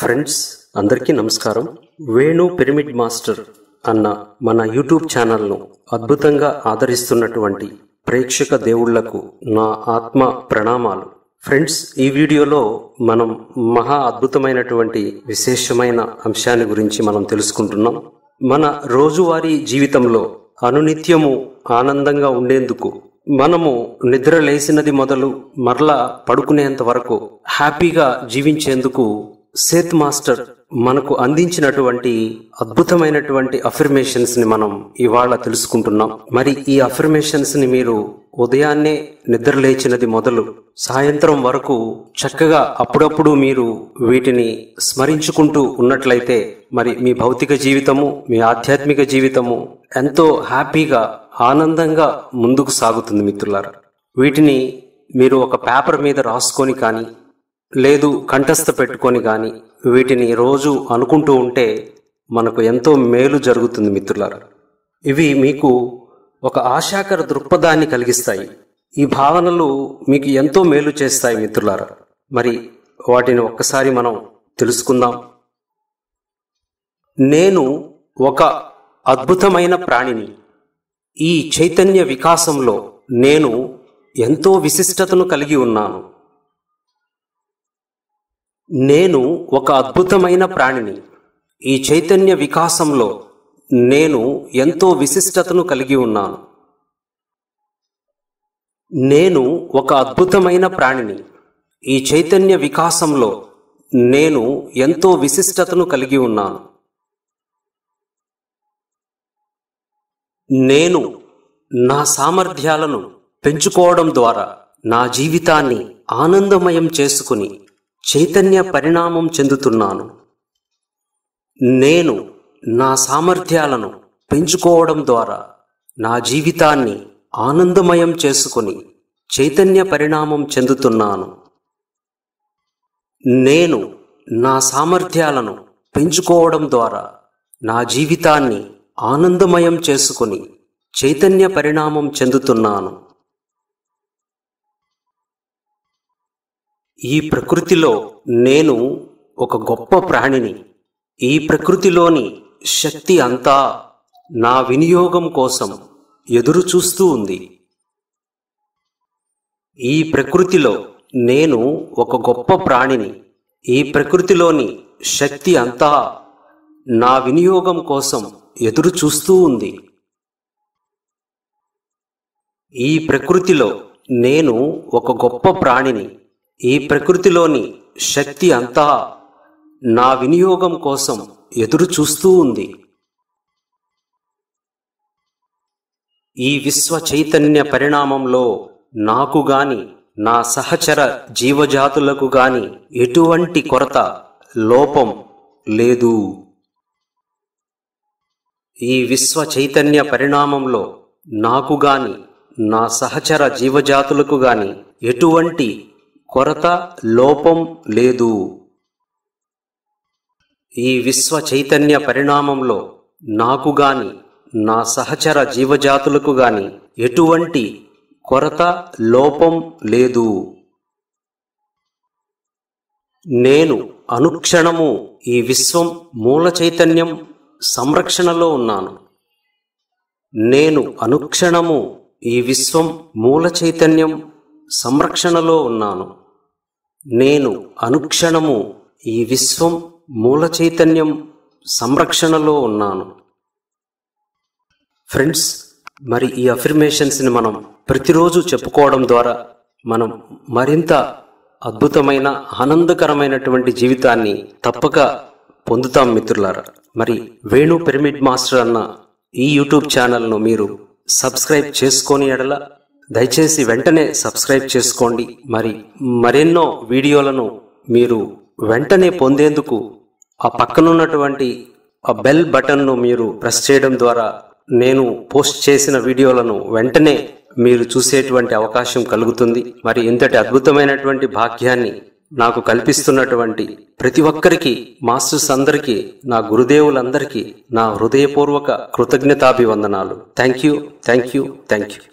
friends అందరికీ నమస్కారం Venu pyramid master అన్న మన యూట్యూబ్ ఛానల్ను అద్భుతంగా ఆదరిస్తున్నటువంటి ప్రేక్షక దేవుళ్లకు నా ఆత్మ ప్రణామాలు ఫ్రెండ్స్ ఈ వీడియోలో మనం మహా అద్భుతమైనటువంటి విశేషమైన అంశాన్ని గురించి మనం తెలుసుకుంటున్నాం మన రోజువారీ జీవితంలో అనునిత్యము ఆనందంగా ఉండేందుకు మనము నిద్ర లేచినది మొదలు మరలా పడుకునేంత వరకు హ్యాపీగా జీవించేందుకు సేత్ మాస్టర్ మనకు అందించినటువంటి అద్భుతమైనటువంటి అఫర్మేషన్స్ ని మనం ఇవాళ తెలుసుకుంటున్నాం మరి ఈ అఫర్మేషన్స్ ని మీరు ఉదయాన్నే నిద్ర లేచినది మొదలు సాయంత్రం వరకు చక్కగా అప్పుడప్పుడు మీరు వీటిని స్మరించుకుంటూ ఉన్నట్లయితే మరి మీ భౌతిక జీవితము మీ ఆధ్యాత్మిక జీవితము ఎంతో హ్యాపీగా ఆనందంగా ముందుకు సాగుతుంది మిత్రులారా వీటిని మీరు ఒక పేపర్ మీద రాసుకొని కానీ లేదు కంఠస్థ పెట్టుకొని కానీ వీటిని రోజు అనుకుంటూ ఉంటే మనకు ఎంతో మేలు జరుగుతుంది మిత్రులారా ఇవి మీకు ఒక ఆశాకర దృక్పథాన్ని కలిగిస్తాయి ఈ భావనలు మీకు ఎంతో మేలు చేస్తాయి మిత్రులారా మరి వాటిని ఒక్కసారి మనం తెలుసుకుందాం నేను ఒక అద్భుతమైన ప్రాణిని ఈ చైతన్య వికాసంలో నేను ఎంతో విశిష్టతను కలిగి ఉన్నాను నేను ఒక అద్భుతమైన ప్రాణిని ఈ చైతన్య వికాసంలో నేను ఎంతో విశిష్టతను కలిగి ఉన్నాను నేను ఒక అద్భుతమైన ప్రాణిని ఈ చైతన్య వికాసంలో నేను ఎంతో విశిష్టతను కలిగి ఉన్నాను నేను నా సామర్థ్యాలను పెంచుకోవడం ద్వారా నా జీవితాన్ని ఆనందమయం చేసుకుని చైతన్య పరిణామం చెందుతున్నాను నేను నా సామర్థ్యాలను పెంచుకోవడం ద్వారా నా జీవితాన్ని ఆనందమయం చేసుకుని చైతన్య పరిణామం చెందుతున్నాను నేను నా సామర్థ్యాలను పెంచుకోవడం ద్వారా నా జీవితాన్ని ఆనందమయం చేసుకుని చైతన్య పరిణామం చెందుతున్నాను ఈ ప్రకృతిలో నేను ఒక గొప్ప ప్రాణిని ఈ ప్రకృతిలోని శక్తి అంతా నా వినియోగం కోసం ఎదురు చూస్తూ ఉంది ఈ ప్రకృతిలో నేను ఒక గొప్ప ప్రాణిని ఈ ప్రకృతిలోని శక్తి అంతా నా వినియోగం కోసం ఎదురు చూస్తూ ఉంది ఈ ప్రకృతిలో నేను ఒక గొప్ప ప్రాణిని ఈ ప్రకృతిలోని శక్తి అంతా నా వినియోగం కోసం ఎదురు చూస్తూ ఉంది ఈ విశ్వ చైతన్య పరిణామంలో నాకు గాని నా సహచర జీవజాతులకు గాని ఎటువంటి కొరత లోపం లేదు ఈ విశ్వ చైతన్య పరిణామంలో నాకు గాని నా సహచర జీవజాతులకు గాని ఎటువంటి కొరత లోపం లేదు ఈ విశ్వ చైతన్య పరిణామంలో నాకు గాని నా సహచర జీవజాతులకు గాని ఎటువంటి కొరత లోపం లేదు నేను అనుక్షణము ఈ విశ్వం మూల చైతన్యం సంరక్షణలో ఉన్నాను నేను అనుక్షణము ఈ విశ్వం మూల చైతన్యం సంరక్షణలో ఉన్నాను నేను అనుక్షణము ఈ విశ్వం మూల చైతన్యం సంరక్షణలో ఉన్నాను ఫ్రెండ్స్ మరి ఈ అఫర్మేషన్స్ని మనం ప్రతిరోజు చెప్పుకోవడం ద్వారా మనం మరింత అద్భుతమైన ఆనందకరమైనటువంటి జీవితాన్ని తప్పక పొందుతాం మిత్రులారా మరి వేణు పిరమిడ్ మాస్టర్ అన్న ఈ యూట్యూబ్ ఛానల్ను మీరు సబ్స్క్రైబ్ చేసుకొని ఎడల దయచేసి వెంటనే సబ్స్క్రైబ్ చేసుకోండి మరి మరెన్నో వీడియోలను మీరు వెంటనే పొందేందుకు ఆ పక్కనున్నటువంటి ఆ బెల్ బటన్ను మీరు ప్రెస్ చేయడం ద్వారా నేను పోస్ట్ చేసిన వీడియోలను వెంటనే మీరు చూసేటువంటి అవకాశం కలుగుతుంది మరి ఇంతటి అద్భుతమైనటువంటి భాగ్యాన్ని నాకు కల్పిస్తున్నటువంటి ప్రతి ఒక్కరికి మాస్టర్స్ అందరికీ నా గురుదేవులందరికీ నా హృదయపూర్వక కృతజ్ఞతాభివందనాలు thank you thank you thank you